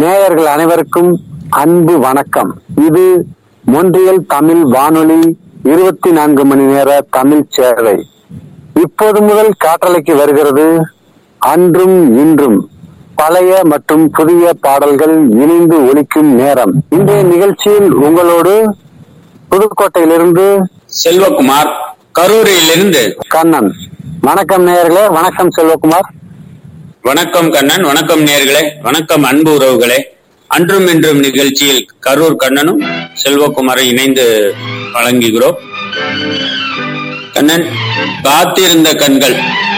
நேயர்கள் அனைவருக்கும் அன்பு வணக்கம் இது மொன்றியல் தமிழ் வானொலி இருபத்தி நான்கு மணி நேர தமிழ் சேவை இப்போது முதல் காற்றலைக்கு வருகிறது அன்றும் இன்றும் பழைய மற்றும் புதிய பாடல்கள் இணைந்து ஒலிக்கும் நேரம் இன்றைய நிகழ்ச்சியில் உங்களோடு புதுக்கோட்டையிலிருந்து செல்வகுமார் கரூரிலிருந்து கண்ணன் வணக்கம் நேயர்களே வணக்கம் செல்வகுமார் வணக்கம் கண்ணன் வணக்கம் நேர்களே வணக்கம் அன்பு உறவுகளே அன்றும் இன்றும் நிகழ்ச்சியில் கரூர் கண்ணனும் செல்வகுமாரை இணைந்து வழங்குகிறோம் கண்ணன் காத்திருந்த கண்கள்